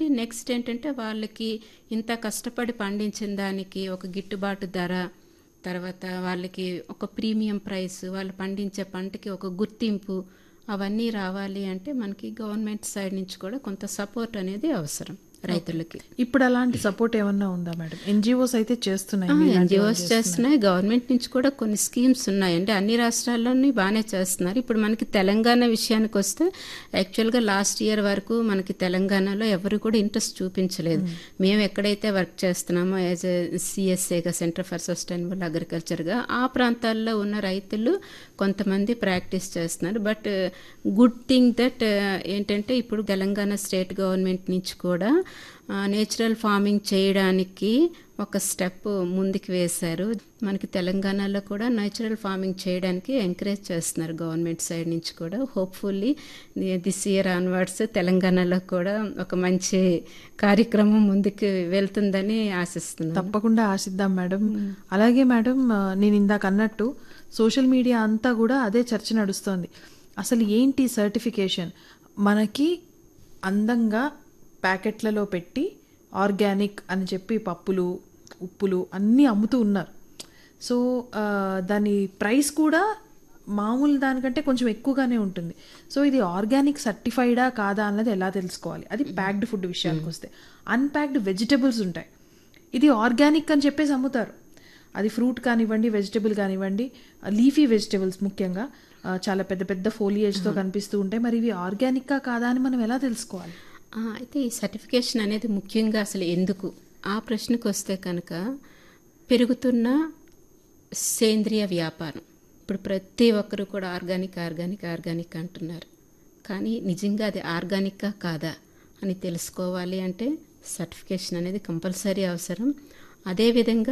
Next ఏంటంటే వాళ్ళకి ఇంత కష్టపడి పండించిన దానికి ఒక గిట్టుబాటు ధర తర్వాత వాళ్ళకి ఒక ప్రీమియం ప్రైస్ వాళ్ళు పండించే పంటకి ఒక గుర్తింపు అవన్నీ రావాలి అంటే మనకి గవర్నమెంట్ సైడ్ నుంచి కూడా కొంత సపోర్ట్ అనేది అవసరం రైతులకి ఇప్పుడు అలాంటి సపోర్ట్ ఏమన్నా ఉందా మేడం ఎన్జిఓస్ అయితే చేస్తున్నాయి మీలాంటి వాళ్ళు ఎన్జిఓస్ చేస్తున్నాయి గవర్నమెంట్ నుంచి కూడా కొన్ని స్కీమ్స్ ఉన్నాయి అంటే అన్ని రాష్ట్రాల్లోని బాగానే చేస్తున్నారు ఇప్పుడు మనకి తెలంగాణ విషయానికి వస్తే యాక్చువల్గా లాస్ట్ ఇయర్ వరకు మనకి తెలంగాణలో ఎవరు కూడా ఇంట్రెస్ట్ చూపించలేదు మేము ఎక్కడైతే వర్క్ చేస్తున్నామో యాజ్ ఎ సిఎస్ఏగా సెంటర్ ఫర్ సస్టైనబుల్ అగ్రికల్చర్గా ఆ ప్రాంతాల్లో ఉన్న రైతులు కొంతమంది ప్రాక్టీస్ చేస్తున్నారు బట్ గుడ్ థింగ్ దట్ ఏంటంటే ఇప్పుడు తెలంగాణ స్టేట్ గవర్నమెంట్ నుంచి కూడా నేచురల్ ఫార్మింగ్ చేయడానికి ఒక స్టెప్ ముందుకు వేశారు మనకి తెలంగాణలో కూడా నేచురల్ ఫార్మింగ్ చేయడానికి ఎంకరేజ్ చేస్తున్నారు గవర్నమెంట్ సైడ్ నుంచి కూడా హోప్ఫుల్లీ దిస్ ఇయర్ ఆన్వర్డ్స్ తెలంగాణలో కూడా ఒక మంచి కార్యక్రమం ముందుకు వెళ్తుందని ఆశిస్తున్నాను తప్పకుండా ఆశిద్దాం మేడం అలాగే మేడం ఆ, నేను ఇందాక అన్నట్టు సోషల్ మీడియా అంతా కూడా అదే చర్చ నడుస్తోంది అసలు ఏంటి సర్టిఫికేషన్ మనకి అందంగా ప్యాకెట్లలో పెట్టి ఆర్గానిక్ అని చెప్పి పప్పులు ఉప్పులు అన్నీ అమ్ముతూ ఉన్నారు సో ఆ, దాని ప్రైస్ కూడా మామూలు దానికంటే కొంచెం ఎక్కువగానే ఉంటుంది సో ఇది ఆర్గానిక్ సర్టిఫైడా కాదా అన్నది ఎలా తెలుసుకోవాలి అది ప్యాక్డ్ ఫుడ్ విషయానికి వస్తే అన్ప్యాక్డ్ వెజిటబుల్స్ ఉంటాయి ఇది ఆర్గానిక్ అని చెప్పేసి అమ్ముతారు అది ఫ్రూట్ కానివ్వండి వెజిటబుల్ కానివ్వండి లీఫీ వెజిటబుల్స్ ముఖ్యంగా ఆ, చాలా పెద్ద పెద్ద ఫోలియేజ్తో కనిపిస్తూ ఉంటాయి మరి ఇవి ఆర్గానిక్కా కాదా అని మనం ఎలా తెలుసుకోవాలి ఆ, అయితే ఈ సర్టిఫికేషన్ అనేది ముఖ్యంగా అసలు ఎందుకు ఆ ప్రశ్నకు వస్తే కనుక పెరుగుతున్న సేంద్రియ వ్యాపారం ఇప్పుడు ప్రతి ఒక్కరు కూడా ఆర్గానిక్ ఆర్గానిక్ ఆర్గానిక్ అంటున్నారు కానీ నిజంగా అది ఆర్గానిక్గా కాదా అని తెలుసుకోవాలి అంటే సర్టిఫికేషన్ అనేది కంపల్సరీ అవసరం అదేవిధంగా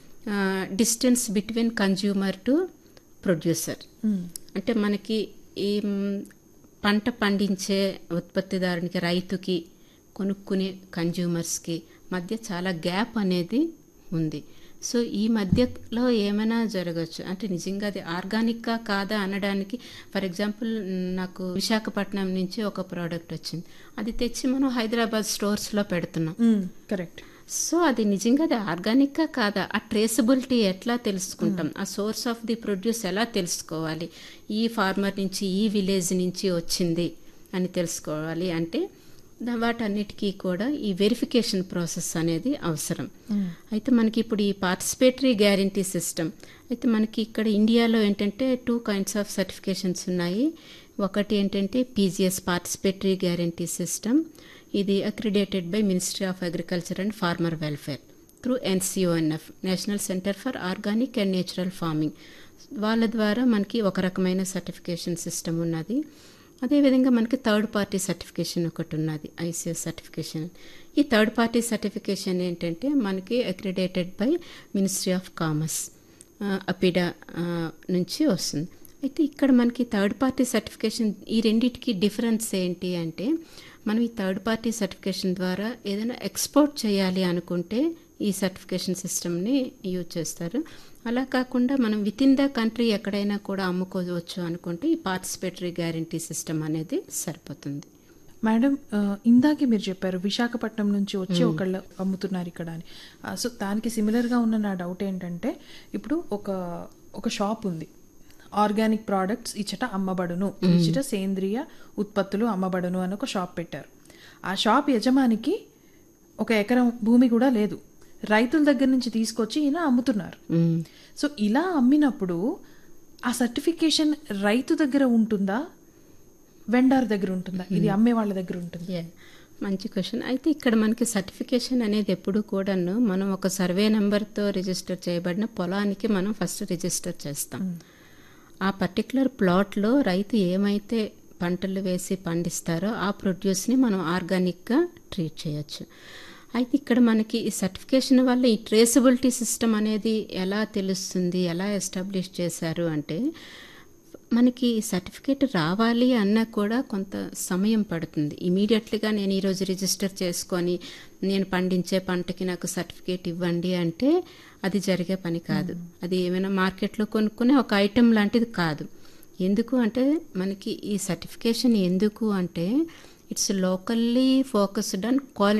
distance between consumer to producer అంటే మనకి ఈ మ్, పంట పండించే ఉత్పత్తిదారునికి రైతుకి కొనుక్కునే కన్జ్యూమర్స్కి మధ్య చాలా గ్యాప్ అనేది ఉంది సో ఈ మధ్యలో ఏమైనా జరగచ్చు అంటే నిజంగా అది ఆర్గానిక్గా కాదా అనడానికి ఫర్ ఎగ్జాంపుల్ నాకు విశాఖపట్నం నుంచి ఒక ప్రోడక్ట్ వచ్చింది అది తెచ్చి మనం హైదరాబాద్ స్టోర్స్లో పెడుతున్నాం కరెక్ట్ సో అది నిజంగా అది ఆర్గానిక్గా కాదా ఆ ట్రేసబిలిటీ ఎట్లా తెలుసుకుంటాం ఆ సోర్స్ ఆఫ్ ది ప్రొడ్యూస్ ఎలా తెలుసుకోవాలి ఈ ఫార్మర్ నుంచి ఈ విలేజ్ నుంచి వచ్చింది అని తెలుసుకోవాలి అంటే దా- వాటన్నిటికీ కూడా ఈ వెరిఫికేషన్ ప్రాసెస్ అనేది అవసరం అయితే మనకి ఇప్పుడు ఈ పార్టిసిపేటరీ గ్యారంటీ సిస్టమ్ అయితే మనకి ఇక్కడ ఇండియాలో ఏంటంటే టూ కైండ్స్ ఆఫ్ సర్టిఫికేషన్స్ ఉన్నాయి ఒకటి ఏంటంటే పీజీఎస్ పార్టిసిపేటరీ గ్యారంటీ సిస్టమ్ ఇది accredited by ministry of agriculture and farmer welfare through NCONF national centre for organic and natural farming వాళ్ళ ద్వారా మనకి ఒక రకమైన సర్టిఫికేషన్ సిస్టమ్ ఉన్నది అదేవిధంగా మనకి థర్డ్ పార్టీ సర్టిఫికేషన్ ఒకటి ఉన్నది ఐసిఎస్ సర్టిఫికేషన్ ఈ థర్డ్ పార్టీ సర్టిఫికేషన్ ఏంటంటే మనకి accredited by ministry of commerce APEDA నుంచి వస్తుంది అయితే ఇక్కడ మనకి థర్డ్ పార్టీ సర్టిఫికేషన్ ఈ రెండిటికి డిఫరెన్స్ ఏంటి అంటే మనం ఈ థర్డ్ పార్టీ సర్టిఫికేషన్ ద్వారా ఏదైనా ఎక్స్పోర్ట్ చేయాలి అనుకుంటే ఈ సర్టిఫికేషన్ సిస్టమ్ని యూజ్ చేస్తారు అలా కాకుండా మనం విత్ ఇన్ ద కంట్రీ ఎక్కడైనా కూడా అమ్ముకోవచ్చు అనుకుంటే ఈ పార్టిసిపేటరీ గ్యారంటీ సిస్టమ్ అనేది సరిపోతుంది మేడం ఆ, ఇందాకే మీరు చెప్పారు విశాఖపట్నం నుంచి వచ్చి ఒకళ్ళు అమ్ముతున్నారు ఇక్కడ అని ఆ, సో దానికి సిమిలర్గా ఉన్న నా డౌట్ ఏంటంటే ఇప్పుడు ఒక ఒక షాప్ ఉంది ఆర్గానిక్ ప్రోడక్ట్స్ ఇచ్చట అమ్మబడును ఇచ్చట సేంద్రియ ఉత్పత్తులు అమ్మబడును అని ఒక షాప్ పెట్టారు ఆ షాప్ యజమానికి ఒక ఎకరం భూమి కూడా లేదు రైతుల దగ్గర నుంచి తీసుకొచ్చి ఈయన అమ్ముతున్నారు మ్మ్. సో ఇలా అమ్మినప్పుడు ఆ సర్టిఫికేషన్ రైతు దగ్గర ఉంటుందా వెండార్ దగ్గర ఉంటుందా ఇది అమ్మే వాళ్ళ దగ్గర ఉంటుంది Yeah. మంచి క్వశ్చన్ అయితే ఇక్కడ మనకి సర్టిఫికేషన్ అనేది ఎప్పుడు కూడాను మనం ఒక సర్వే నెంబర్తో రిజిస్టర్ చేయబడిన పొలానికి మనం ఫస్ట్ రిజిస్టర్ చేస్తాం ఆ పర్టికులర్ ప్లాట్లో రైతు ఏమైతే పంటలు వేసి పండిస్తారో ఆ ప్రొడ్యూస్ని మనం ఆర్గానిక్గా ట్రీట్ చేయొచ్చు అయితే ఇక్కడ మనకి ఈ సర్టిఫికేషన్ వల్ల ఈ ట్రేసబిలిటీ సిస్టమ్ అనేది ఎలా తెలుస్తుంది ఎలా ఎస్టాబ్లిష్ చేశారు అంటే మనకి సర్టిఫికేట్ రావాలి అన్నా కూడా కొంత సమయం పడుతుంది ఇమీడియట్లీగా నేను ఈరోజు రిజిస్టర్ చేసుకొని నేను పండించే పంటకి నాకు సర్టిఫికేట్ ఇవ్వండి అంటే అది జరిగే పని కాదు అది ఏమైనా మార్కెట్లో కొనుక్కునే ఒక ఐటెం లాంటిది కాదు ఎందుకు అంటే మనకి ఈ సర్టిఫికేషన్ ఎందుకు అంటే it's locally focused on quality